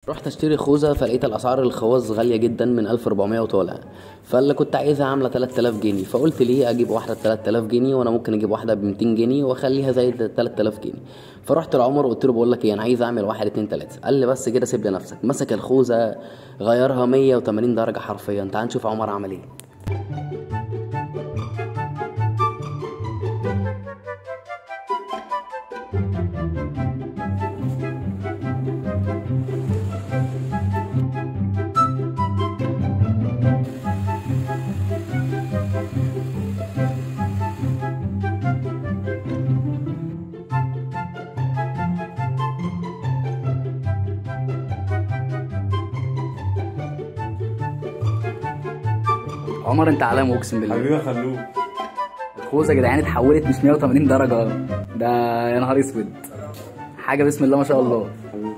رحت اشتري خوذه فلقيت الاسعار الخواذ غاليه جدا من 1400 وطالع فاللي كنت عايزها عامله 3000 جنيه فقلت ليه اجيب واحده ب 3000 جنيه وانا ممكن اجيب واحده ب 200 جنيه واخليها زي ال 3000 جنيه فرحت لعمر وقلت له بقول لك ايه انا عايز اعمل واحد اتنين تلاته قال لي بس كده سيب لي نفسك مسك الخوذه غيرها 180 درجه حرفيا تعال نشوف عمر عمل ايه عمر انت علامه اقسم بالله حبيبي خلوه الخوذه يا جدعان اتحولت مش 180 درجه ده يا نهار اسود حاجه بسم الله ما شاء الله